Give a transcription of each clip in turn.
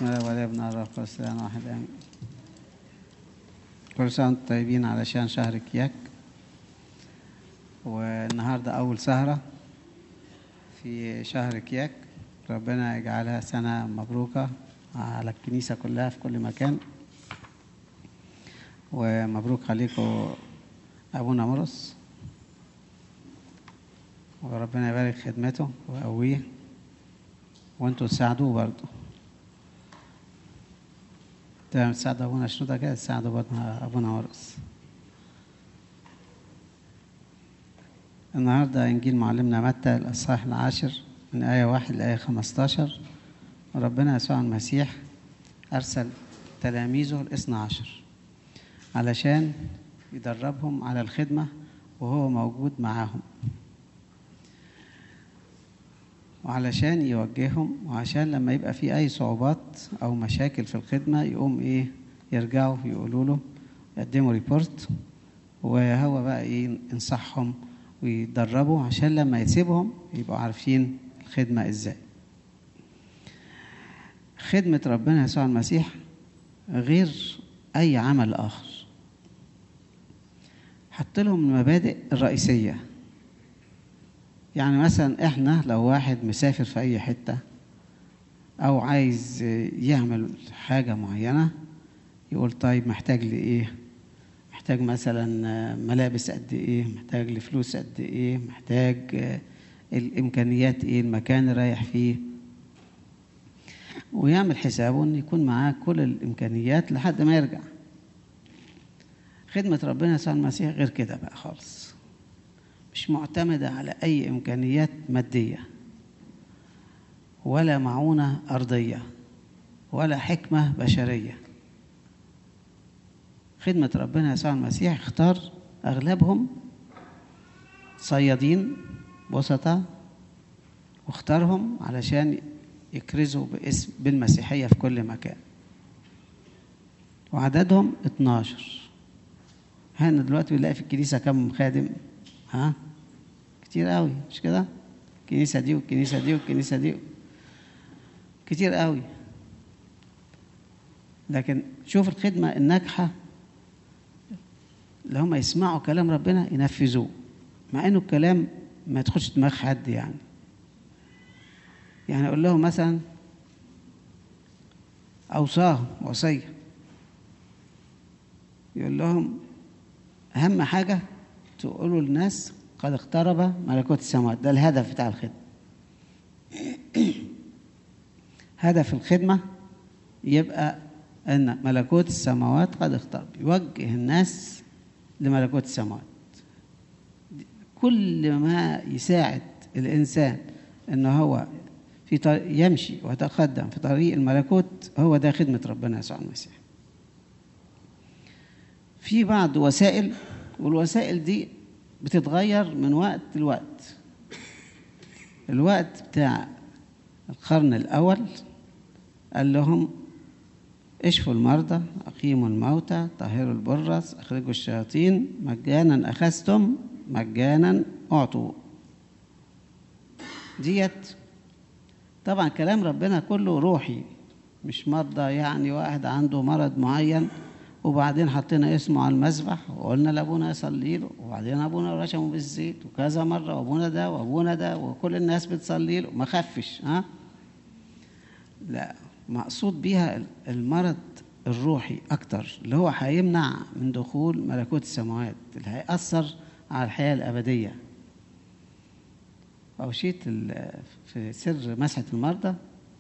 بسم الله والابن الروح القدس انا واحد امين كل سنه وانتم طيبين علشان شهر كياك والنهارده اول سهره في شهر كياك ربنا يجعلها سنه مبروكه على الكنيسه كلها في كل مكان ومبروك عليكم ابونا مرس وربنا يبارك خدمته ويقويه وانتوا تساعدوه برضه تمام تساعدوا ابونا شنودة كده تساعدوا برضه ابونا مرقس النهارده انجيل معلمنا متى الاصحاح العاشر من ايه واحد لايه خمستاشر وربنا يسوع المسيح ارسل تلاميذه الاثنى عشر علشان يدربهم على الخدمه وهو موجود معاهم وعلشان يوجههم وعشان لما يبقى في اي صعوبات او مشاكل في الخدمه يقوم ايه يرجعوا يقولوا له يقدموا ريبورت وهو بقى ايه ينصحهم ويدربوا عشان لما يسيبهم يبقوا عارفين الخدمه ازاي خدمه ربنا يسوع المسيح غير اي عمل اخر حط لهم المبادئ الرئيسيه يعني مثلا احنا لو واحد مسافر في اي حته او عايز يعمل حاجه معينه يقول طيب محتاج لايه محتاج مثلا ملابس قد ايه محتاج لفلوس قد ايه محتاج الامكانيات ايه المكان اللي رايح فيه ويعمل حسابه ان يكون معاه كل الامكانيات لحد ما يرجع خدمه ربنا يسوع المسيح غير كده بقى خالص مش معتمدة على أي إمكانيات مادية ولا معونة أرضية ولا حكمة بشرية خدمة ربنا يسوع المسيح اختار أغلبهم صيادين بسطة واختارهم علشان يكرزوا باسم بالمسيحية في كل مكان وعددهم 12 هنا دلوقتي بنلاقي في الكنيسة كم خادم ها كتير قوي مش كده الكنيسه دي والكنيسه دي والكنيسه دي كتير قوي لكن شوف الخدمه الناجحه اللي هم يسمعوا كلام ربنا ينفذوه مع انه الكلام ما يدخلش دماغ حد يعني يعني اقول لهم مثلا اوصاهم وصيه يقول لهم اهم حاجه تقولوا للناس قد اقترب ملكوت السماوات ده الهدف بتاع الخدمة هدف الخدمة يبقى أن ملكوت السماوات قد اقترب يوجه الناس لملكوت السماوات كل ما يساعد الإنسان أنه هو في طريق يمشي ويتقدم في طريق الملكوت هو ده خدمة ربنا يسوع المسيح في بعض وسائل والوسائل دي بتتغير من وقت لوقت الوقت بتاع القرن الأول قال لهم اشفوا المرضى أقيموا الموتى طهروا البرص أخرجوا الشياطين مجانا أخذتم مجانا أعطوا ديت طبعا كلام ربنا كله روحي مش مرضى يعني واحد عنده مرض معين وبعدين حطينا اسمه على المذبح وقلنا لابونا يصلي له وبعدين ابونا رشمه بالزيت وكذا مره وابونا ده وابونا ده وكل الناس بتصلي له ما خفش ها لا مقصود بيها المرض الروحي اكتر اللي هو هيمنع من دخول ملكوت السماوات اللي هيأثر على الحياه الابديه أوشيت في سر مسحة المرضى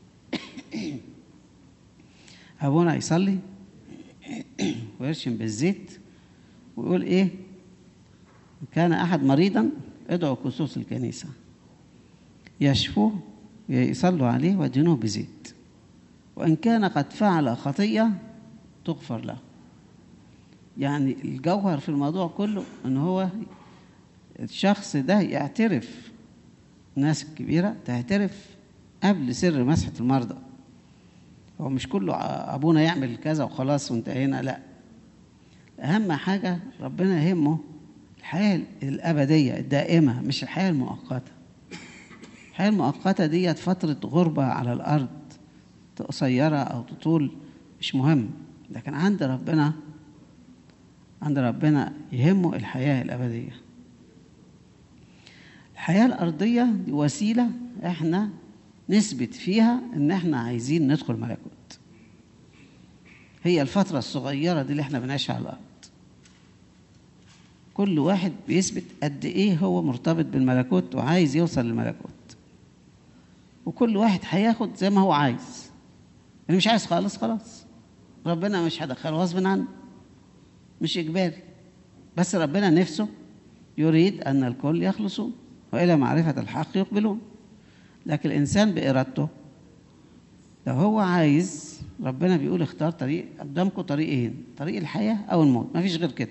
أبونا يصلي ويرشم بالزيت ويقول ايه كان احد مريضا ادعوا كسوس الكنيسه يشفوه يصلوا عليه ويدينوه بزيت وان كان قد فعل خطيه تغفر له يعني الجوهر في الموضوع كله ان هو الشخص ده يعترف الناس الكبيره تعترف قبل سر مسحه المرضى هو مش كله ابونا يعمل كذا وخلاص وانتهينا لا اهم حاجه ربنا يهمه الحياه الابديه الدائمه مش الحياه المؤقته الحياه المؤقته ديت فتره غربه على الارض قصيرة أو تطول مش مهم لكن عند ربنا عند ربنا يهمه الحياة الأبدية الحياة الأرضية دي وسيلة احنا نثبت فيها ان احنا عايزين ندخل ملكوت هي الفترة الصغيرة دي اللي احنا بنعيشها على الأرض كل واحد بيثبت قد ايه هو مرتبط بالملكوت وعايز يوصل للملكوت وكل واحد هياخد زي ما هو عايز اللي مش عايز خالص خلاص ربنا مش هدخله غصب عنه مش اجباري بس ربنا نفسه يريد ان الكل يخلصون والى معرفه الحق يقبلون لكن الانسان بارادته لو هو عايز ربنا بيقول اختار طريق قدامكم طريقين طريق الحياه او الموت ما فيش غير كده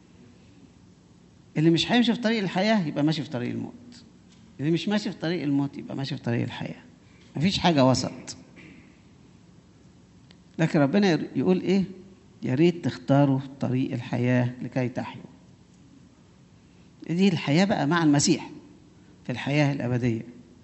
اللي مش هيمشي في طريق الحياه يبقى ماشي في طريق الموت اللي مش ماشي في طريق الموت يبقى ماشي في طريق الحياه ما فيش حاجه وسط لكن ربنا يقول ايه يا ريت تختاروا طريق الحياه لكي تحيوا دي الحياه بقى مع المسيح في الحياه الابديه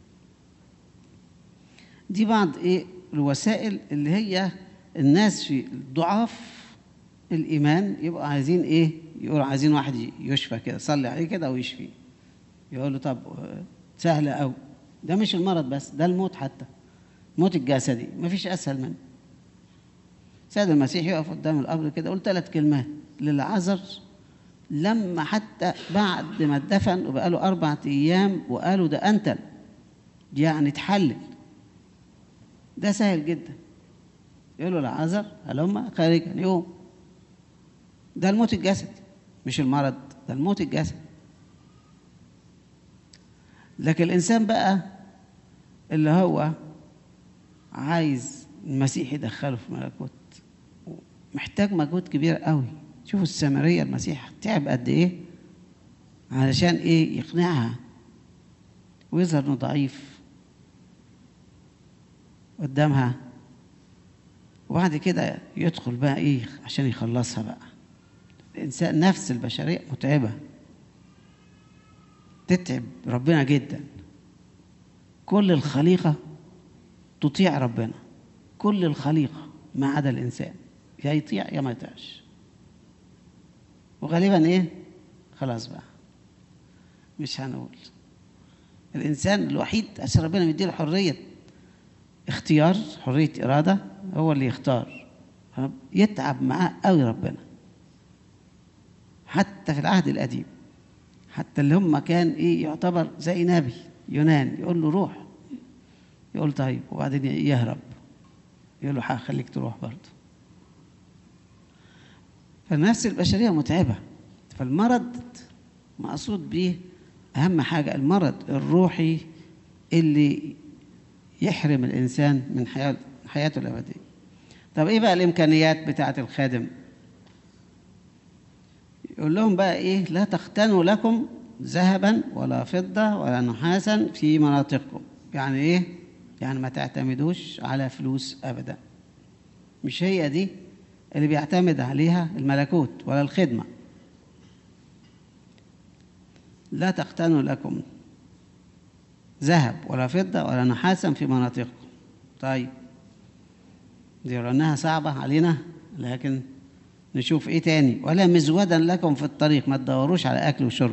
دي بعض ايه الوسائل اللي هي الناس في ضعاف الايمان يبقوا عايزين ايه يقولوا عايزين واحد يشفى كده صلي عليه كده ويشفي يقول له طب سهله قوي ده مش المرض بس ده الموت حتى الموت الجسدي مفيش اسهل منه سيد المسيح يقف قدام القبر كده يقول ثلاث كلمات للعذر لما حتى بعد ما اتدفن وبقى له أربعة أيام وقالوا ده أنتن يعني اتحلل ده سهل جدا يقول له العذر هلم خارجا يوم ده الموت الجسدي مش المرض ده الموت الجسدي لكن الإنسان بقى اللي هو عايز المسيح يدخله في ملكوت محتاج مجهود كبير قوي شوفوا السامرية المسيح تعب قد إيه علشان إيه يقنعها ويظهر إنه ضعيف قدامها وبعد كده يدخل بقى إيه عشان يخلصها بقى الإنسان نفس البشرية متعبة تتعب ربنا جدا كل الخليقة تطيع ربنا كل الخليقة ما عدا الإنسان يا يطيع يا ما يطيعش وغالبا إيه خلاص بقى مش هنقول الإنسان الوحيد عشان ربنا مديله حرية اختيار حرية إرادة هو اللي يختار يتعب معاه قوي ربنا حتى في العهد القديم حتى اللي هم كان ايه يعتبر زي نبي يونان يقول له روح يقول طيب وبعدين يهرب يقول له خليك تروح برضه فالنفس البشرية متعبة فالمرض مقصود به أهم حاجة المرض الروحي اللي يحرم الإنسان من حياة حياته الأبدية طب إيه بقى الإمكانيات بتاعة الخادم يقول لهم بقى إيه لا تختنوا لكم ذهبا ولا فضة ولا نحاسا في مناطقكم يعني إيه يعني ما تعتمدوش على فلوس أبدا مش هي دي اللي بيعتمد عليها الملكوت ولا الخدمة لا تختنوا لكم ذهب ولا فضة ولا نحاسا في مناطقكم طيب دي رناها صعبة علينا لكن نشوف ايه تاني ولا مزودا لكم في الطريق ما تدوروش على اكل وشرب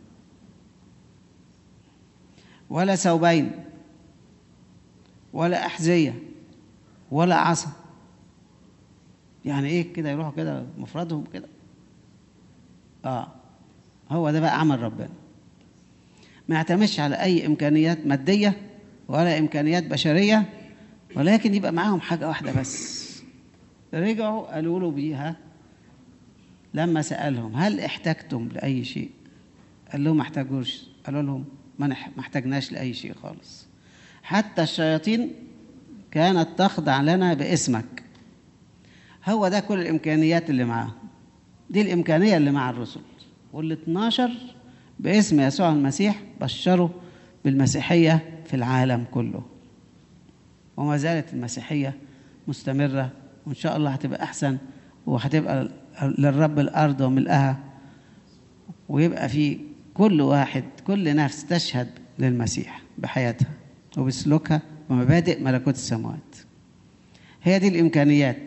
ولا ثوبين ولا احذيه ولا عصا يعني ايه كده يروحوا كده مفردهم كده اه هو ده بقى عمل ربنا ما يعتمدش على اي امكانيات ماديه ولا امكانيات بشريه ولكن يبقى معاهم حاجه واحده بس رجعوا قالوا له بيها لما سالهم هل احتجتم لاي شيء قال لهم ما احتاجوش قالوا لهم ما احتاجناش لاي شيء خالص حتى الشياطين كانت تخضع لنا باسمك هو ده كل الامكانيات اللي معاهم دي الامكانيه اللي مع الرسل وال 12 باسم يسوع المسيح بشروا بالمسيحيه في العالم كله وما زالت المسيحيه مستمره وان شاء الله هتبقى احسن وهتبقى للرب الارض وملئها ويبقى في كل واحد كل نفس تشهد للمسيح بحياتها وبسلوكها ومبادئ ملكوت السماوات هي دي الامكانيات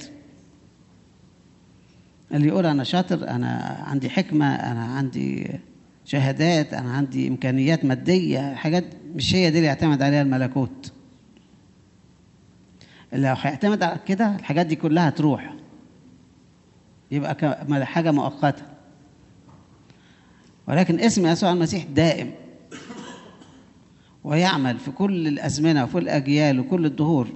اللي يقول انا شاطر انا عندي حكمه انا عندي شهادات انا عندي امكانيات ماديه حاجات مش هي دي اللي يعتمد عليها الملكوت لو هيعتمد على كده الحاجات دي كلها تروح يبقى ك- حاجه مؤقته ولكن اسم يسوع المسيح دائم ويعمل في كل الازمنه وفي الاجيال وكل الدهور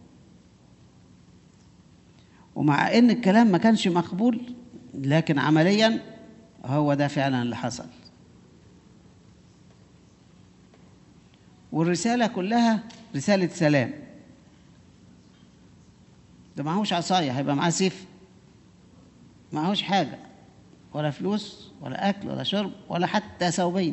ومع ان الكلام ما كانش مقبول لكن عمليا هو ده فعلا اللي حصل والرساله كلها رساله سلام ده معهوش عصايه هيبقى معاه سيف معهوش حاجه ولا فلوس ولا اكل ولا شرب ولا حتى ثوبين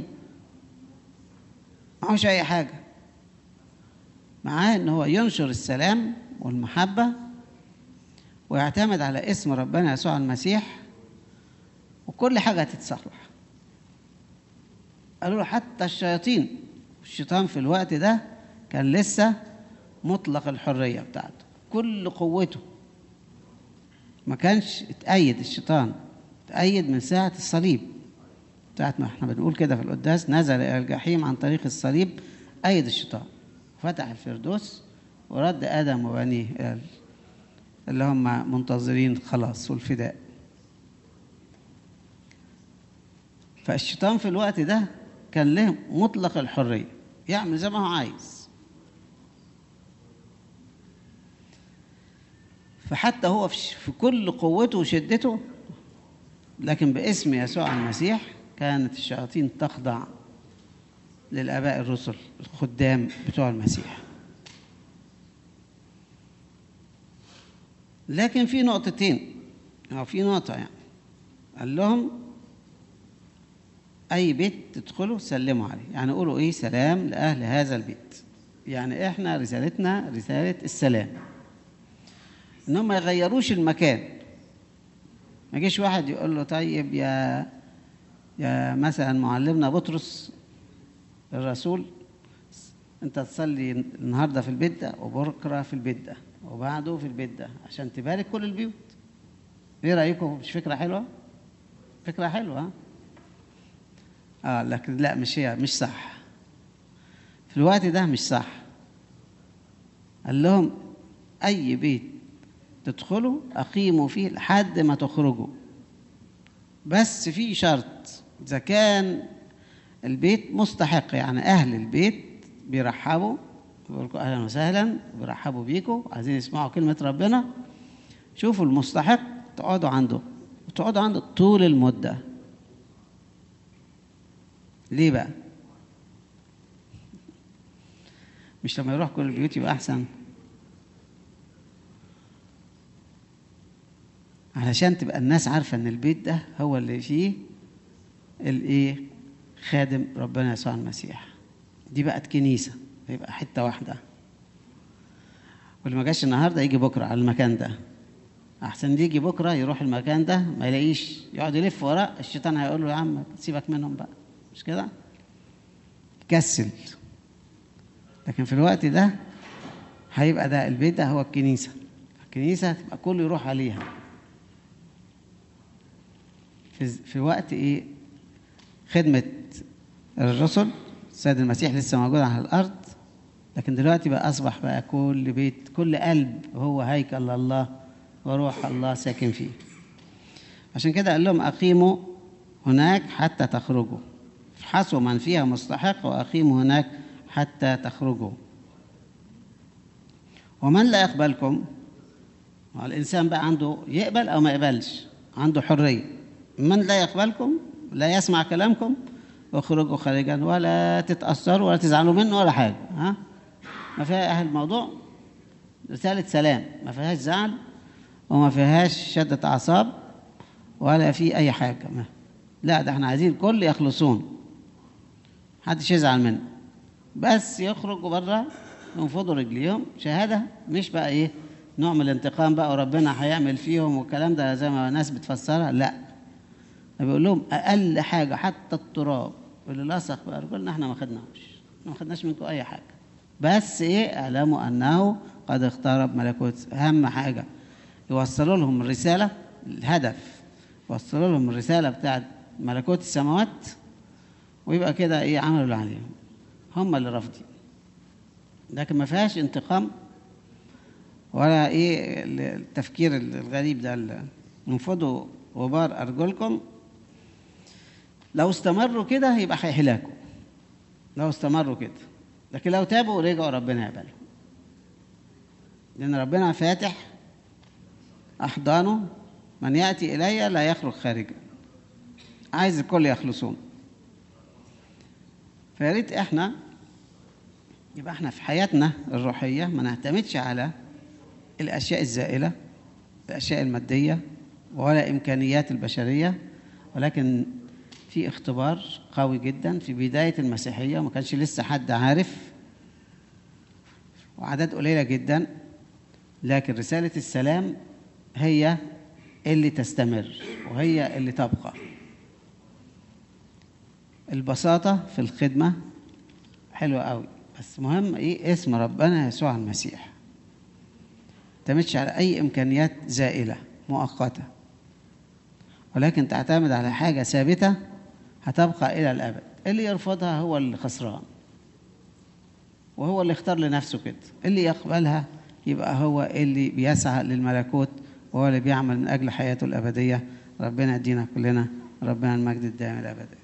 معهوش اي حاجه معاه ان هو ينشر السلام والمحبه ويعتمد على اسم ربنا يسوع المسيح وكل حاجه هتتصلح قالوا له حتى الشياطين الشيطان في الوقت ده كان لسه مطلق الحريه بتاعته كل قوته ما كانش اتأيد الشيطان اتأيد من ساعة الصليب ساعة ما احنا بنقول كده في القداس نزل إلى الجحيم عن طريق الصليب أيد الشيطان فتح الفردوس ورد آدم وبنيه إلى ال- اللي هم منتظرين خلاص والفداء فالشيطان في الوقت ده كان له مطلق الحرية يعمل زي ما هو عايز فحتى هو في ش- في كل قوته وشدته لكن باسم يسوع المسيح كانت الشياطين تخضع للآباء الرسل الخدام بتوع المسيح لكن في نقطتين أو في نقطة يعني قال لهم أي بيت تدخلوا سلموا عليه يعني قولوا إيه سلام لأهل هذا البيت يعني إحنا رسالتنا رسالة السلام إنهم ما يغيروش المكان ما يجيش واحد يقول له طيب يا يا مثلا معلمنا بطرس الرسول انت تصلي النهارده في البيت ده وبكره في البيت ده وبعده في البيت ده عشان تبارك كل البيوت ايه رايكم مش فكره حلوه فكره حلوه ها؟ اه لكن لا مش هي مش صح في الوقت ده مش صح قال لهم اي بيت تدخلوا اقيموا فيه لحد ما تخرجوا بس في شرط اذا كان البيت مستحق يعني اهل البيت بيرحبوا بيقولوا لكم اهلا وسهلا بيرحبوا بيكم عايزين يسمعوا كلمه ربنا شوفوا المستحق تقعدوا عنده وتقعدوا عنده طول المده ليه بقى مش لما يروح كل البيوت يبقى احسن علشان تبقى الناس عارفه ان البيت ده هو اللي فيه الايه خادم ربنا يسوع المسيح دي بقت كنيسه يبقى حته واحده واللي ما جاش النهارده يجي بكره على المكان ده احسن يجي بكره يروح المكان ده ما يلاقيش يقعد يلف وراه الشيطان هيقول له يا عم سيبك منهم بقى مش كده كسل لكن في الوقت ده هيبقى ده البيت ده هو الكنيسه الكنيسه تبقى كله يروح عليها في في وقت ايه خدمه الرسل السيد المسيح لسه موجود على الارض لكن دلوقتي بقى اصبح بقى كل بيت كل قلب هو هيكل الله وروح الله ساكن فيه عشان كده قال لهم اقيموا هناك حتى تخرجوا افحصوا من فيها مستحق واقيموا هناك حتى تخرجوا ومن لا يقبلكم الانسان بقى عنده يقبل او ما يقبلش عنده حريه من لا يقبلكم لا يسمع كلامكم اخرجوا خارجا ولا تتاثروا ولا تزعلوا منه ولا حاجه ها ما فيها اهل الموضوع رساله سلام ما فيهاش زعل وما فيهاش شده اعصاب ولا في اي حاجه ما. لا ده احنا عايزين الكل يخلصون محدش يزعل منه بس يخرجوا بره ينفضوا رجليهم شهاده مش بقى ايه نوع من الانتقام بقى وربنا هيعمل فيهم والكلام ده زي ما الناس بتفسرها لا بيقول لهم اقل حاجه حتى التراب اللي لصق بارجلنا احنا ما خدناهوش ما خدناش منكم اي حاجه بس ايه اعلموا انه قد اقترب ملكوت أهم حاجة يوصلوا لهم الرسالة الهدف يوصلوا لهم الرسالة بتاعت ملكوت السماوات ويبقى كده ايه عملوا اللي عليهم هم اللي رافضين لكن ما فيهاش انتقام ولا ايه التفكير الغريب ده اللي انفضوا غبار ارجلكم لو استمروا كده يبقى هيهلكوا لو استمروا كده لكن لو تابوا ورجعوا ربنا يقبلهم لان ربنا فاتح احضانه من ياتي الي لا يخرج خارجا عايز الكل يخلصون فيا ريت احنا يبقى احنا في حياتنا الروحيه ما نعتمدش على الاشياء الزائله الاشياء الماديه ولا امكانيات البشريه ولكن في اختبار قوي جدا في بدايه المسيحيه وما كانش لسه حد عارف وعدد قليله جدا لكن رساله السلام هي اللي تستمر وهي اللي تبقى البساطه في الخدمه حلوه قوي بس مهم ايه اسم ربنا يسوع المسيح تعتمدش على اي امكانيات زائله مؤقته ولكن تعتمد على حاجه ثابته هتبقى الى الابد اللي يرفضها هو اللي خسران وهو اللي اختار لنفسه كده اللي يقبلها يبقى هو اللي بيسعى للملكوت وهو اللي بيعمل من اجل حياته الابديه ربنا يدينا كلنا ربنا المجد الدائم الابدي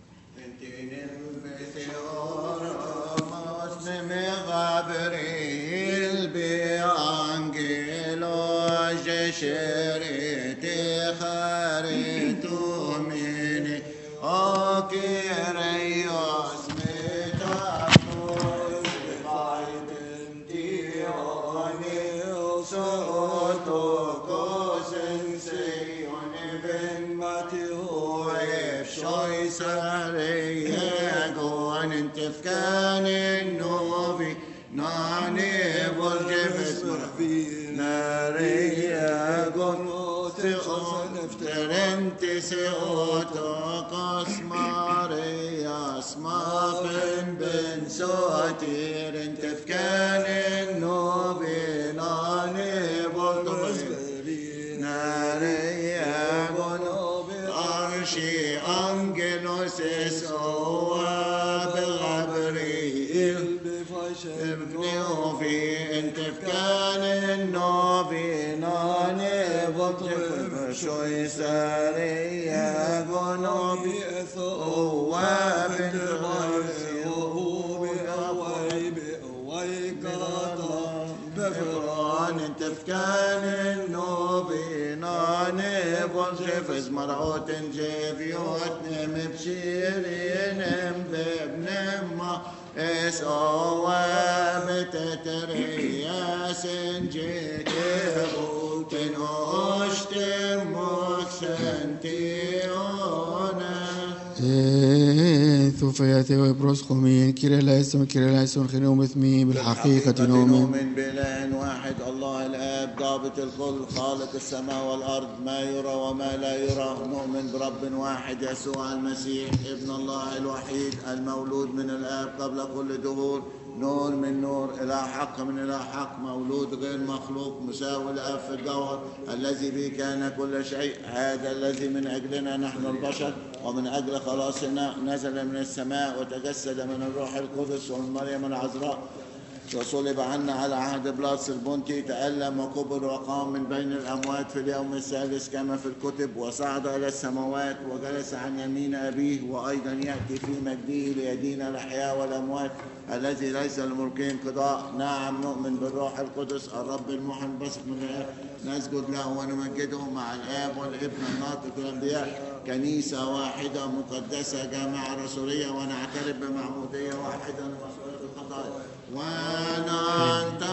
Gabriel be angelo jesherete kharitu mini o kireios metatus bevaiden dioni soto kosen seion ben matio efshoi sareygon انتفكان النوبي نعني برجفت ناريا قنوت نفترنت سيوتو قسماري اسما بن بن سوتير انتفكان النوبي نعني برجفت ناريا قنوت عرشي انجلوس سوا بالغبريل ابني وفي انت في كان النوبي ناني بطل شوي سارية قنوبي هو بالغرسي وهو بأوي بأوي قطع بفران انت في كان النوبي ناني بطل مرعوت جيب يوتنم بشيرين بابن ما اس او بتتريا سنجيك تنوشت مكسنتيونا ثوفياتي وبروس قومين كيرا لايسون كيرا لايسون خنوم اثمي بالحقيقة نؤمن نؤمن بإله واحد الله الآب ضابط الكل خالق السماء والأرض ما يرى وما لا يرى نؤمن برب واحد يسوع المسيح ابن الله الوحيد المولود من الآب قبل كل دهور نور من نور إله حق من إله حق مولود غير مخلوق مساوي الآب في الجوهر الذي به كان كل شيء هذا الذي من أجلنا نحن البشر ومن أجل خلاصنا نزل من السماء وتجسد من الروح القدس ومن مريم العذراء وصلب عنا على عهد بلاطس البنطي تألم وكبر وقام من بين الأموات في اليوم الثالث كما في الكتب وصعد إلى السماوات وجلس عن يمين أبيه وأيضا يأتي في مجده ليدين الأحياء والأموات الذي ليس للملكين قضاء نعم نؤمن بالروح القدس الرب المحن بسط من الآب نسجد له ونمجده مع الآب والابن الناطق الأنبياء كنيسة واحدة مقدسة جامعة رسولية ونعترف بمعمودية واحدة ومسؤولية الخطايا ونلتقي